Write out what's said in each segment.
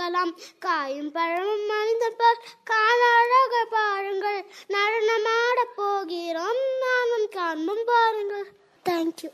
பார்க்கலாம் காயும் பழமும் மனிதப்பால் காண அழக பாருங்கள் நடனமாட போகிறோம் நானும் காண்போம் பாருங்கள் தேங்க்யூ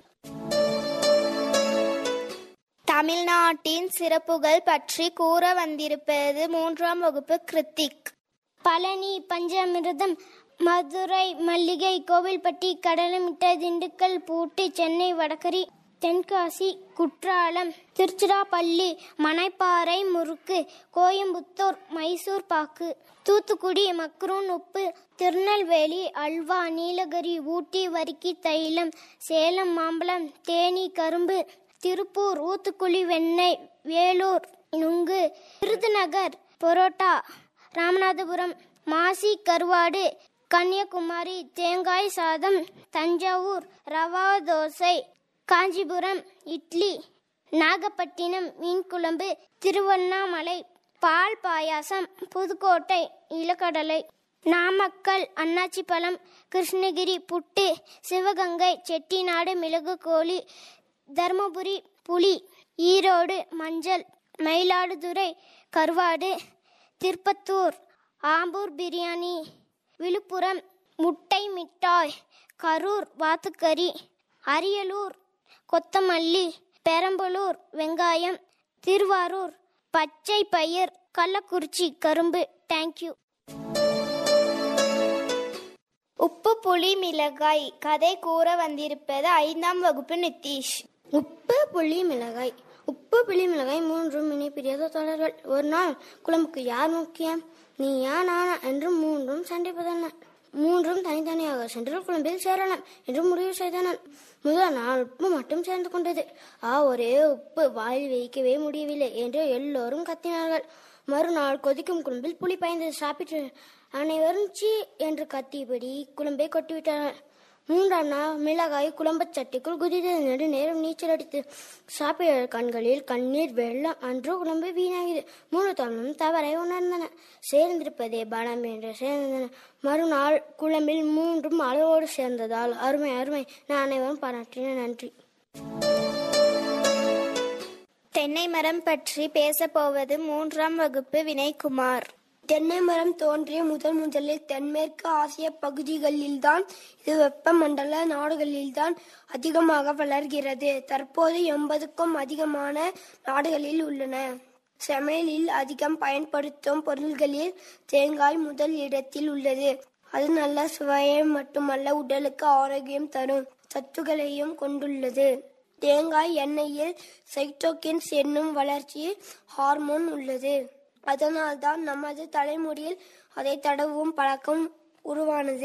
தமிழ்நாட்டின் சிறப்புகள் பற்றி கூற வந்திருப்பது மூன்றாம் வகுப்பு கிருத்திக் பழனி பஞ்சாமிர்தம் மதுரை மல்லிகை கோவில்பட்டி கடலமிட்ட திண்டுக்கல் பூட்டி சென்னை வடகரி தென்காசி குற்றாலம் திருச்சிராப்பள்ளி மணப்பாறை முறுக்கு கோயம்புத்தூர் மைசூர் பாக்கு தூத்துக்குடி மக்ரூன் உப்பு திருநெல்வேலி அல்வா நீலகிரி ஊட்டி வரிக்கி தைலம் சேலம் மாம்பழம் தேனி கரும்பு திருப்பூர் ஊத்துக்குழி வெண்ணெய் வேலூர் நுங்கு விருதுநகர் பரோட்டா ராமநாதபுரம் மாசி கருவாடு கன்னியாகுமரி தேங்காய் சாதம் தஞ்சாவூர் ரவா தோசை காஞ்சிபுரம் இட்லி நாகப்பட்டினம் மீன் குழம்பு திருவண்ணாமலை பால் பாயாசம் புதுக்கோட்டை இலக்கடலை நாமக்கல் அன்னாச்சி பழம் கிருஷ்ணகிரி புட்டு சிவகங்கை செட்டிநாடு மிளகு கோழி தருமபுரி புலி ஈரோடு மஞ்சள் மயிலாடுதுறை கருவாடு திருப்பத்தூர் ஆம்பூர் பிரியாணி விழுப்புரம் முட்டை மிட்டாய் கரூர் வாத்துக்கறி அரியலூர் கொத்தமல்லி பெரம்பலூர் வெங்காயம் திருவாரூர் பச்சை பயிர் கள்ளக்குறிச்சி கரும்பு தேங்க்யூ உப்பு புளி மிளகாய் கதை கூற வந்திருப்பது ஐந்தாம் வகுப்பு நித்தீஷ் உப்பு புளி மிளகாய் உப்பு புளி மிளகாய் மூன்றும் இணை பிரியாத தொடர்கள் ஒரு நாள் குழம்புக்கு யார் முக்கியம் நீயா நானா என்று மூன்றும் சண்டை புதன மூன்றும் தனித்தனியாக சென்று குழம்பில் சேரலாம் என்று முடிவு செய்தனர் முதல் நாள் உப்பு மட்டும் சேர்ந்து கொண்டது ஆ ஒரே உப்பு வாயில் வைக்கவே முடியவில்லை என்று எல்லோரும் கத்தினார்கள் மறுநாள் கொதிக்கும் குழம்பில் புளி பாய்ந்தது சாப்பிட்டு அனைவரும் சீ என்று கத்தியபடி குழம்பை கொட்டிவிட்டனர் மூன்றாம் நாள் மிளகாய் குழம்புச் சட்டிக்குள் குதித்தது நெடு நேரம் நீச்சல் அடித்து சாப்பிட கண்களில் கண்ணீர் வெள்ளம் அன்று குழம்பு வீணாகியது மூணு தமிழும் தவறை உணர்ந்தன சேர்ந்திருப்பதே பலம் என்று சேர்ந்தன மறுநாள் குழம்பில் மூன்றும் அளவோடு சேர்ந்ததால் அருமை அருமை நான் அனைவரும் பாராட்டின நன்றி தென்னை மரம் பற்றி பேசப் போவது மூன்றாம் வகுப்பு வினய்குமார் தென்னை மரம் தோன்றிய முதன் முதலில் தென்மேற்கு ஆசிய பகுதிகளில்தான் இது வெப்பமண்டல நாடுகளில்தான் அதிகமாக வளர்கிறது தற்போது எண்பதுக்கும் அதிகமான நாடுகளில் உள்ளன சமையலில் அதிகம் பயன்படுத்தும் பொருள்களில் தேங்காய் முதல் இடத்தில் உள்ளது அது நல்ல சுவையை மட்டுமல்ல உடலுக்கு ஆரோக்கியம் தரும் சத்துகளையும் கொண்டுள்ளது தேங்காய் எண்ணெயில் சைட்டோகின்ஸ் என்னும் வளர்ச்சி ஹார்மோன் உள்ளது அதனால்தான் நமது தலைமுடியில் அதை தடவும் பழக்கம் உருவானது